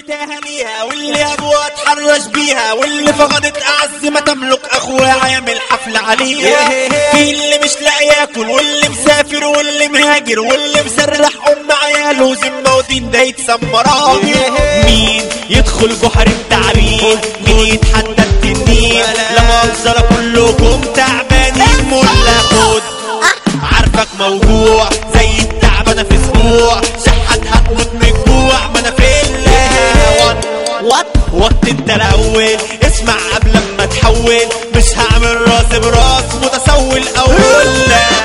سابتها ليها واللي ابوها اتحرش بيها واللي فقدت اعز ما تملك اخوها يعمل حفلة عليها في اللي مش لاقي ياكل واللي مسافر واللي مهاجر واللي مسرح ام عياله ذمه ودين ده يتسمى راجل مين يدخل بحر التعبير مين يتحدى التنين لما انزل كلكم تعبانين ملا خد عارفك موجوع زي التعبانة في اسبوع صحة هتموت من الجوع ما انا في الهوان وات وات انت الاول اسمع قبل ما تحول مش هعمل راس براس متسول اول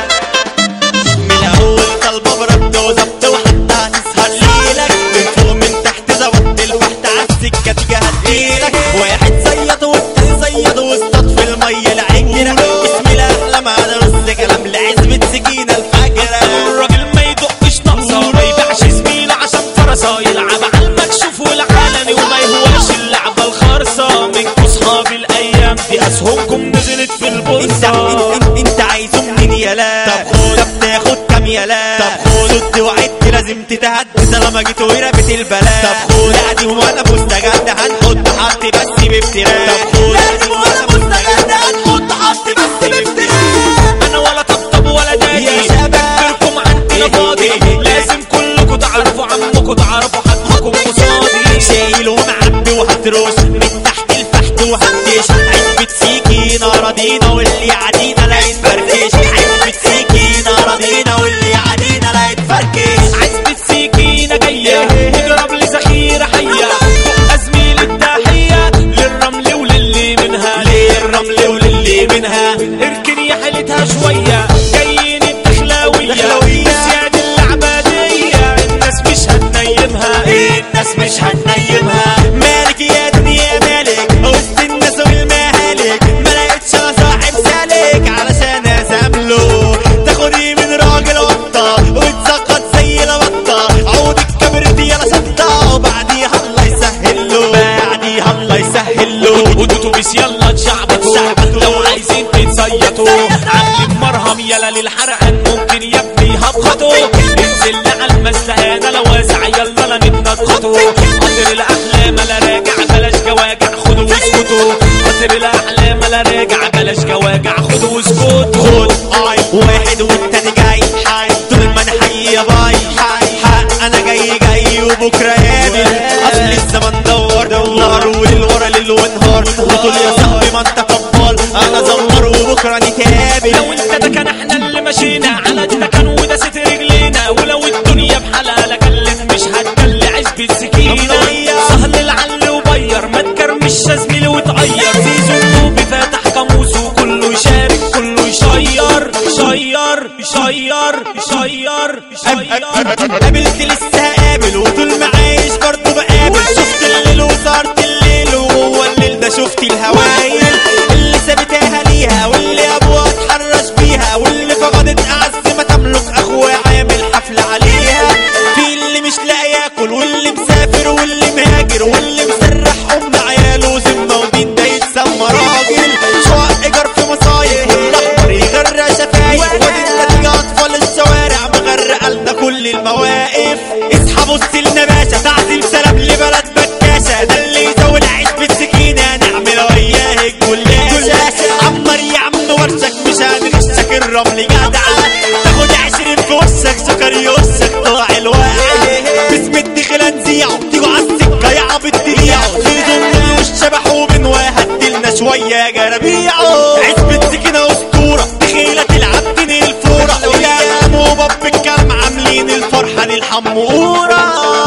من الاول طالبه برد وظبط وحتى هتسهر ليلك من فوق من تحت زودت الفحت عالسكه تيجي هديلك واحد زيط والتاني زيط واصطاد في الميه العجله بسم الله احلى على رز كلام لعزبه سكينه الفجره الراجل ما يدقش ناقصة ما يبيعش زميله عشان فرصة يلعب على المكشوف والعلني وما يهواش اللعبة الخرصة منكم صحاب الأيام دي أسهمكم نزلت في انت البورصة انت, انت عايزه منين يلا طب خد طب تاخد كام يلا طب خد صد وعدت لازم تتهد طالما جيت وربت البلاء طب خد لا دي وانا مستجد هنحط حط بس بافتراء طب خد لا دي وانا مستجد هنحط حط بس بافتراء أنا ولا طبطب ولا دادي يا شباب. تفكيركم عندنا فاضي لازم كلكم تعرفوا عمكم تعرفوا حجمكم قصادي شايل ومعبي وهترش من تحت الفحت وهدش عزبة سيكينة راضينا واللي عدينا لا يتفركش عزبة سيكينة راضينا واللي عدينا لا يتفركش عزبة سكينة جاية تضرب لي ذخيرة حية تبقى زميل التحية للرمل وللي منها للرمل وللي منها اركن يا حيلتها شوية جايين الدخلاوية دخلاوية. نسيان العبادية الناس مش هتنيمها الناس مش هتنيمها مالك يا دنيا مالك وسط الناس والمهالك ما لقيتش انا صاحب سالك علشان ازامله تاخدي من راجل وطة وتسقط زي البطة عود الكبرت يلا شطة وبعديها الله يسهل له بعديها الله يسهل له ودوتوبيس يلا تشعبطوا شعبطوا. لو عايزين تتصيطوا عاملين مرهم يلا للحرقان ممكن يا ابني هبطوا انزل على المسلقانة لو واسع يلا لا نتنططوا قطر الاحلام لا راجع بلاش جواجع خدوا واسكتوا قطر الاحلام لا راجع بلاش جواجع خدوا واسكتوا خد اي واحد والتاني جاي حي طول ما انا حي يا باي حي حق انا جاي جاي وبكره قابل اصل الزمن دور نهار وليل ورا ليل ونهار وطول يا صاحبي ما انت قبال انا زمر وبكره نتقابل لو انت ده كان احنا اللي مشينا على ده كان ودست رجلينا ولو الدنيا بحالها لكلت مش هتكل عزبة سكينة سهل العل وبير ما تكرمش يا زميلي وتغير زيزو النوبي فاتح قاموسه وكله يشارك كله يشير يشير يشير يشير يشير قابلت لسه قابل وطول ما عايش برضه بقابل شفت الليل وصارت الليل وهو الليل ده شفت الهوايل اللي سابتها ليها واللي ابوها اتحرش بيها واللي فقدت اعز ما تملك اخوها عامل حفله عليها في اللي مش لاقي ياكل واللي مسافر واللي مهاجر واللي مسرح ام عياله ذمه ودين ده يتسمى راجل شقق ايجار في مصايف والاحمر يغرق شفايف وادي النتيجه اطفال الشوارع مغرقه لنا كل المواقف اصحى بص لنا باشا تعظيم سلام لبلد بكاشة ده اللي يزود عيش بالسكينة نعمل وياه الجلاشة عمر يا عم ورشك مش هنغشك الرمل جدعة تاخد عشرين في وشك سكر يوشك طلع الواقع باسم الدخل نزيعه تيجوا عالسكة يا عبد تبيعه تيجوا والشبح ومن واحد دلنا شوية يا جرابيعه عزبة سكينة اسطورة تخيلة تلعب تنهي الفورة ويا موبب بالكلام عاملين الفرحة للحمورة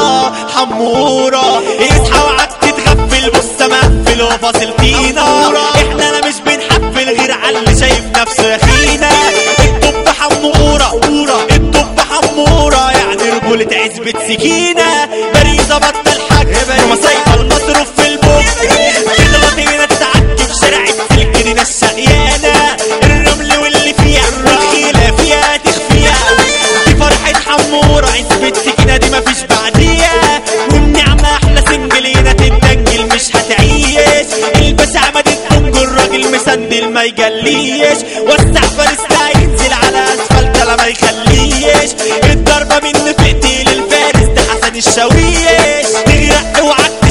حمورة اصحى وعد تتغفل بص مقفل وفاصل فينا احنا انا مش بنحفل غير على اللي شايف نفسه يا خينا الطب حمورة الطب حمورة يعني رجولة عزبة سكينة باريزة بطل حاج ومصايفة المصروف في البوك تغلط هنا تتعدي في شارع السلك دي ناس شقيانة الرمل واللي فيها الخيلة فيها تخفيها دي فرحة حمورة عزبة سكينة دي مفيش بعديها والنعمة أحلى سنجلينة تتدنجل مش هتعيش البس عمد الدنج الراجل مسندل ما يجليش وسع فارس ينزل على اسفلت لا ما يخليش الضربة من فئتي للفارس ده حسن الشاويش تغرق اوعى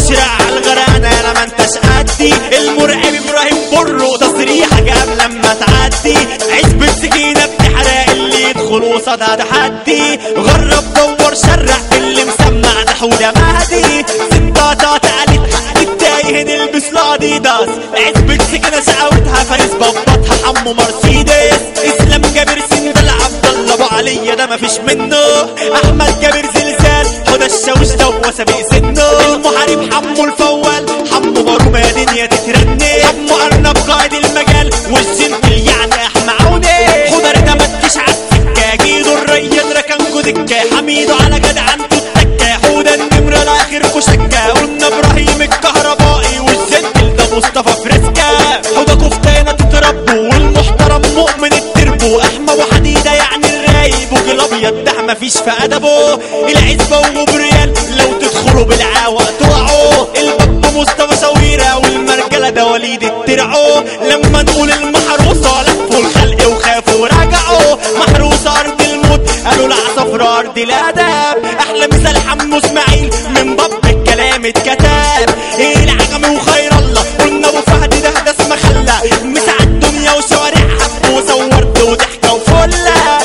حودة مهدي ستاتها قالت حق التايه نلبس الاديداس عزبة سكنة شقاوتها فارس باباتها حمو مرسيدس اسلام جابر سندل عبد الله ابو علي ده مفيش منه احمد جابر زلزال هدى الشاوش ده سابق سنه المحارب حمو الفوال حمو بارو ما دنيا تترني حمو ارنب قائد المجال والجنتل يعني احمى عوني خضر ده ما تجيش عالسكه جيدو الريان ركنكو دكه حميدو على جدعنته التكه حوده النمره لاخركو شكه قلنا ابراهيم الكهربائي والجنتل ده مصطفى فريسكا حوده كفتانه تتربوا والمحترم مؤمن التربو احمى وحديده يعني الرايب وجه الابيض ده مفيش في ادبه العزبه وجبريال لو تدخلوا بالعاوة تقعوا الباب مصطفى سويرة والمرجلة ده وليد الترعو لما نقول المحروسة لفوا الخلق وخافوا رجعوا محروسة أرض الموت قالوا العصفرة أرض الأدب أحلى مثال حمو إسماعيل من باب الكلام اتكتب إيه العجم وخير الله قلنا أبو فهد ده ده اسمه خلى مسع الدنيا وشوارعها وصورت وضحكة وفلة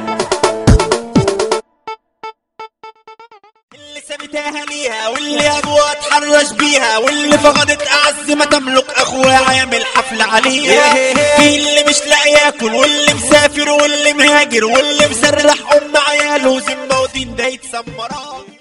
اللي سابتها ليها واللي ابوها اتحرش بيها واللي فقدت اعز ما تملك اخوها يعمل حفله عليها في اللي مش لاقي ياكل واللي مسافر واللي مهاجر واللي مسرح ام عياله ذمه ودين ده يتسمران